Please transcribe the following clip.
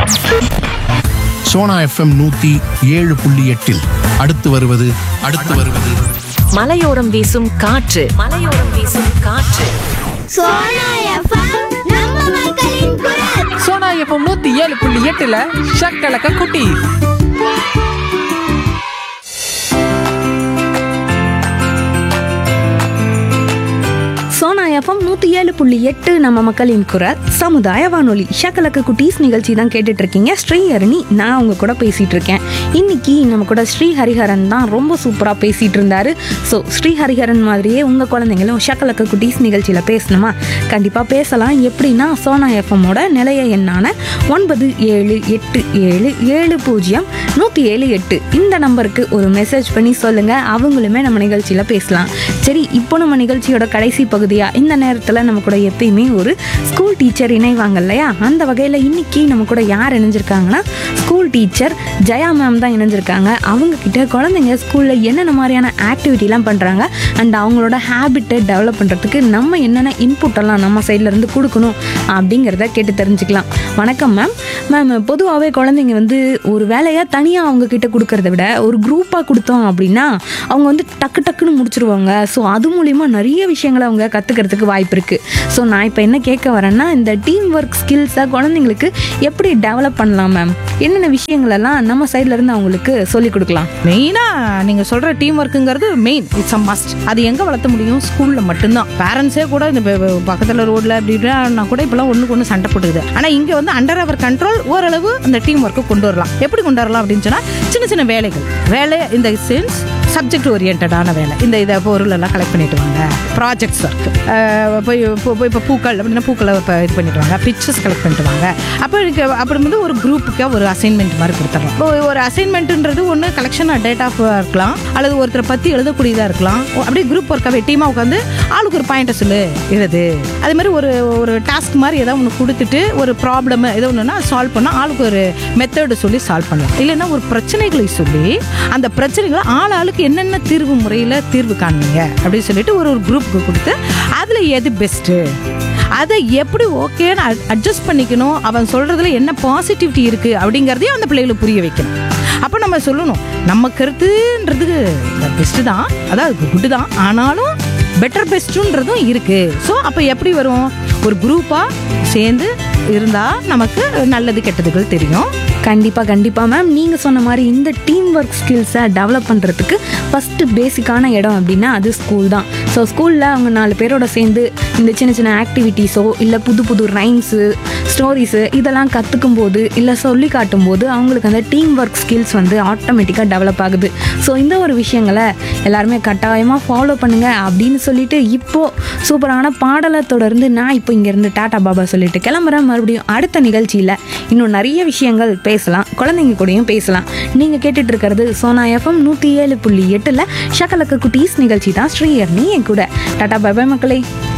Sona FM நூத்தி ஏழு புள்ளி எட்டில் அடுத்து வருவது அடுத்து வருவது மலையோரம் வீசும் காற்று மலையோரம் வீசும் காற்று சோனா எஃப்எம் நம்ம மக்களின் குரல் சோனா எஃப்எம் நூத்தி ஏழு புள்ளி எட்டுல ஷக்கலக்க குட்டி சோனா எஃப்எம் நூற்றி ஏழு புள்ளி எட்டு நம்ம மக்களின் குரல் சமுதாய வானொலி ஷக்கலக்கு குட்டீஸ் நிகழ்ச்சி தான் கேட்டுட்டு இருக்கீங்க ஸ்ரீ ஹரிணி நான் அவங்க கூட பேசிட்டு இருக்கேன் இன்னைக்கு நம்ம கூட ஸ்ரீ ஹரிஹரன் தான் ரொம்ப சூப்பராக பேசிட்டு இருந்தாரு ஸோ ஸ்ரீ ஹரிஹரன் மாதிரியே உங்கள் குழந்தைங்களும் ஷக்கலக்கு குட்டீஸ் நிகழ்ச்சியில் பேசணுமா கண்டிப்பாக பேசலாம் எப்படின்னா சோனா எஃப்எம்மோட நிலைய எண்ணான ஒன்பது ஏழு எட்டு ஏழு ஏழு பூஜ்ஜியம் நூற்றி ஏழு எட்டு இந்த நம்பருக்கு ஒரு மெசேஜ் பண்ணி சொல்லுங்க அவங்களுமே நம்ம நிகழ்ச்சியில் பேசலாம் சரி இப்போ நம்ம நிகழ்ச்சியோட கடைசி பகுதியாக இந்த நேரத்தில் நம்ம கூட எப்பயுமே ஒரு ஸ்கூல் டீச்சர் இணைவாங்க இல்லையா அந்த வகையில் இன்னைக்கு நம்ம கூட யார் இணைஞ்சிருக்காங்கன்னா ஸ்கூல் டீச்சர் ஜெயா மேம் தான் இணைஞ்சிருக்காங்க அவங்க கிட்ட குழந்தைங்க ஸ்கூலில் என்னென்ன மாதிரியான ஆக்டிவிட்டிலாம் பண்ணுறாங்க அண்ட் அவங்களோட ஹேபிட்டை டெவலப் பண்ணுறதுக்கு நம்ம என்னென்ன இன்புட் எல்லாம் நம்ம சைட்ல இருந்து கொடுக்கணும் அப்படிங்கிறத கேட்டு தெரிஞ்சுக்கலாம் வணக்கம் மேம் மேம் பொதுவாகவே குழந்தைங்க வந்து ஒரு வேலையை தனியாக அவங்க கிட்ட கொடுக்கறத விட ஒரு குரூப்பாக கொடுத்தோம் அப்படின்னா அவங்க வந்து டக்கு டக்குன்னு முடிச்சிருவாங்க ஸோ அது மூலிமா நிறைய விஷயங்களை அவங்க கற்றுக்கிறதுக்கு வாய்ப்பு இருக்குது ஸோ நான் இப்போ என்ன கேட்க வரேன்னா இந்த டீம் ஒர்க் ஸ்கில்ஸை குழந்தைங்களுக்கு எப்படி டெவலப் பண்ணலாம் மேம் என்னென்ன விஷயங்களெல்லாம் நம்ம சைட்ல இருந்து அவங்களுக்கு சொல்லிக் கொடுக்கலாம் மெயினாக நீங்கள் சொல்கிற டீம் ஒர்க்குங்கிறது மெயின் இட்ஸ் அ மஸ்ட் அது எங்கே வளர்த்த முடியும் ஸ்கூலில் மட்டும்தான் பேரண்ட்ஸே கூட இந்த பக்கத்தில் ரோட்டில் அப்படின்னா கூட இப்போலாம் ஒன்றுக்கு ஒன்று சண்டை போட்டுக்குது ஆனால் இங்கே வந்து அண்டர் அவர் கண்ட்ரோல் ஓரளவு அந்த டீம் ஒர்க்கை கொண்டு வரலாம் எப்படி கொண்டு வரலாம் அப்படின்னு சொன்னால் சின்ன சின்ன வேலைகள் வேலை இந்த சென்ஸ் சப்ஜெக்ட் ஓரியன்டான வேலை இந்த இதை பொருள் எல்லாம் கலெக்ட் பண்ணிட்டு வாங்க ப்ராஜெக்ட்ஸ் ஒர்க் போய் இப்போ போய் இப்போ பூக்கள் அப்படின்னா பூக்களை இப்போ இது பண்ணிட்டு வாங்க பிக்சர்ஸ் கலெக்ட் பண்ணிட்டு வாங்க அப்போ எனக்கு அப்படி வந்து ஒரு குரூப்புக்கு ஒரு அசைன்மெண்ட் மாதிரி கொடுத்துட்றோம் இப்போ ஒரு அசைன்மெண்ட்ன்றது ஒன்று கலெக்ஷன் டேட் ஆஃப் இருக்கலாம் அல்லது ஒருத்தரை பற்றி எழுதக்கூடியதாக இருக்கலாம் ஓ, அப்படியே குரூப் ஒர்க்காகவே டீமாக உட்காந்து ஆளுக்கு ஒரு பாயிண்ட்டை சொல்லு எழுது அதே மாதிரி ஒரு ஒரு டாஸ்க் மாதிரி ஏதாவது ஒன்று கொடுத்துட்டு ஒரு ப்ராப்ளம் ஏதோ ஒன்றுனா சால்வ் பண்ணால் ஆளுக்கு ஒரு மெத்தடு சொல்லி சால்வ் பண்ணலாம் இல்லைன்னா ஒரு பிரச்சனைகளை சொல்லி அந்த பிரச்சனைகளை ஆள் ஆளுக்கு என்னென்ன தீர்வு முறையில் தீர்வு காணுவீங்க அப்படின்னு சொல்லிட்டு ஒரு ஒரு குரூப்புக்கு கொடுத்து அதில் எது பெஸ்ட்டு அதை எப்படி ஓகேன்னு அட்ஜஸ்ட் பண்ணிக்கணும் அவன் சொல்றதுல என்ன பாசிட்டிவிட்டி இருக்கு அப்படிங்கிறதையும் அந்த பிள்ளைகளுக்கு புரிய வைக்கணும் அப்போ நம்ம சொல்லணும் நம்ம கருத்துன்றது பெஸ்ட்டு தான் அதாவது குட்டு தான் ஆனாலும் பெட்டர் பெஸ்ட்டுன்றதும் இருக்கு ஸோ அப்போ எப்படி வரும் ஒரு குரூப்பாக சேர்ந்து இருந்தால் நமக்கு நல்லது கெட்டதுகள் தெரியும் கண்டிப்பாக கண்டிப்பாக மேம் நீங்கள் சொன்ன மாதிரி இந்த டீம் ஒர்க் ஸ்கில்ஸை டெவலப் பண்ணுறதுக்கு ஃபஸ்ட்டு பேசிக்கான இடம் அப்படின்னா அது ஸ்கூல் தான் ஸோ ஸ்கூலில் அவங்க நாலு பேரோட சேர்ந்து இந்த சின்ன சின்ன ஆக்டிவிட்டீஸோ இல்லை புது புது ரைம்ஸு ஸ்டோரிஸு இதெல்லாம் கற்றுக்கும் போது இல்லை சொல்லி காட்டும் போது அவங்களுக்கு அந்த டீம் ஒர்க் ஸ்கில்ஸ் வந்து ஆட்டோமேட்டிக்காக டெவலப் ஆகுது ஸோ இந்த ஒரு விஷயங்களை எல்லாருமே கட்டாயமாக ஃபாலோ பண்ணுங்கள் அப்படின்னு சொல்லிட்டு இப்போது சூப்பரான பாடலை தொடர்ந்து நான் இப்போ இங்கேருந்து டாடா பாபா சொல்லிட்டு கிளம்புறேன் மறுபடியும் அடுத்த நிகழ்ச்சியில் இன்னும் நிறைய விஷயங்கள் பேசலாம் குழந்தைங்க கூடயும் பேசலாம் நீங்கள் கேட்டுட்டு இருக்கிறது சோனா எஃப்எம் நூற்றி ஏழு புள்ளி எட்டில் ஷக்கலக்க குட்டீஸ் நிகழ்ச்சி தான் ஸ்ரீயர்னி என் கூட டாடா பாபா மக்களே